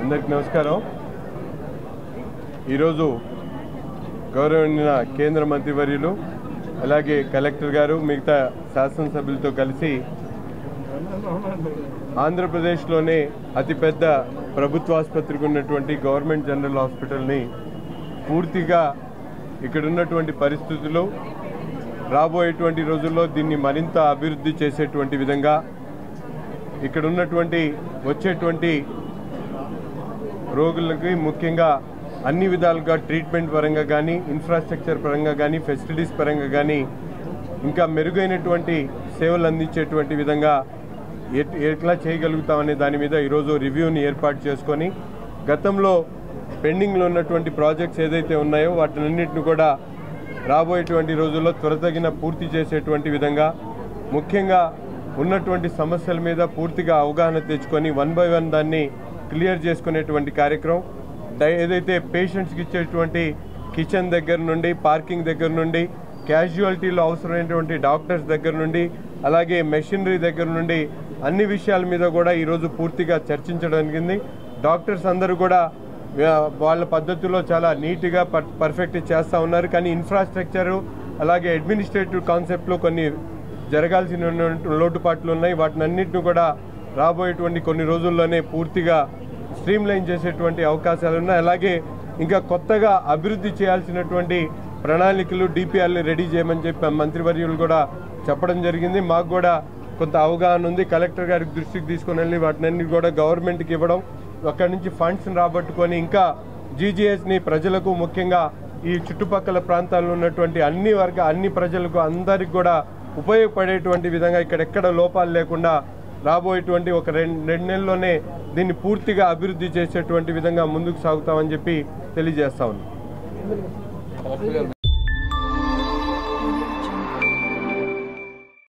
అందరికి నమస్కారం ఈరోజు గౌరవనీయ కేంద్ర మంత్రివర్యులు అలాగే కలెక్టర్ గారు మిగతా శాసనసభ్యులతో కలిసి ఆంధ్రప్రదేశ్లోనే అతిపెద్ద ప్రభుత్వ ఆసుపత్రికి ఉన్నటువంటి గవర్నమెంట్ జనరల్ హాస్పిటల్ని పూర్తిగా ఇక్కడ ఉన్నటువంటి పరిస్థితులు రాబోయేటువంటి రోజుల్లో దీన్ని మరింత అభివృద్ధి చేసేటువంటి విధంగా ఇక్కడ ఉన్నటువంటి వచ్చేటువంటి రోగులకి ముఖ్యంగా అన్ని విధాలుగా ట్రీట్మెంట్ పరంగా కానీ ఇన్ఫ్రాస్ట్రక్చర్ పరంగా కానీ ఫెసిలిటీస్ పరంగా కానీ ఇంకా మెరుగైనటువంటి సేవలు అందించేటువంటి విధంగా ఎట్- ఎట్లా చేయగలుగుతామనే దాని మీద ఈరోజు రివ్యూని ఏర్పాటు చేసుకొని గతంలో పెండింగ్లో ఉన్నటువంటి ప్రాజెక్ట్స్ ఏదైతే ఉన్నాయో వాటినన్నింటిని కూడా రాబోయేటువంటి రోజుల్లో త్వరతగిన పూర్తి చేసేటువంటి విధంగా ముఖ్యంగా ఉన్నటువంటి సమస్యల మీద పూర్తిగా అవగాహన తెచ్చుకొని వన్ బై వన్ దాన్ని క్లియర్ చేసుకునేటువంటి కార్యక్రమం డై- ఏదైతే పేషెంట్స్కి ఇచ్చేటువంటి కిచెన్ దగ్గర నుండి పార్కింగ్ దగ్గర నుండి క్యాజువాలిటీలో అవసరమైనటువంటి డాక్టర్స్ దగ్గర నుండి అలాగే మెషినరీ దగ్గర నుండి అన్ని విషయాల మీద కూడా ఈరోజు పూర్తిగా చర్చించడానికి డాక్టర్స్ అందరూ కూడా వా- వాళ్ళ పద్ధతిలో చాలా నీట్గా పర్ పర్ఫెక్ట్ చేస్తూ ఉన్నారు కానీ ఇన్ఫ్రాస్ట్రక్చరు అలాగే అడ్మినిస్ట్రేటివ్ కాన్సెప్ట్లో కొన్ని జరగాల్సిన ఉన్నటువంటి లోటుపాట్లు ఉన్నాయి వాటిని అన్నింటిని కూడా రాబోయేటువంటి కొన్ని రోజుల్లోనే పూర్తిగా స్ట్రీమ్ లైన్ చేసేటువంటి అవకాశాలు ఉన్నాయి అలాగే ఇంకా కొత్తగా అభివృద్ధి చేయాల్సినటువంటి ప్రణాళికలు డిపిఆర్లు రెడీ చేయమని చెప్పి మంత్రివర్యులు కూడా చెప్పడం జరిగింది మాకు కూడా కొంత అవగాహన ఉంది కలెక్టర్ గారికి దృష్టికి తీసుకొని వెళ్ళి వాటినన్ని కూడా గవర్నమెంట్కి ఇవ్వడం అక్కడి నుంచి ఫండ్స్ని రాబట్టుకొని ఇంకా జీజీఎస్ని ప్రజలకు ముఖ్యంగా ఈ చుట్టుపక్కల ప్రాంతాల్లో ఉన్నటువంటి అన్ని వర్గ అన్ని ప్రజలకు అందరికి కూడా ఉపయోగపడేటువంటి విధంగా ఇక్కడెక్కడ లోపాలు లేకుండా రాబోయేటువంటి ఒక రెండు రెండు నెలల్లోనే దీన్ని పూర్తిగా అభివృద్ధి చేసేటువంటి విధంగా ముందుకు సాగుతామని చెప్పి తెలియజేస్తా ఉన్నాం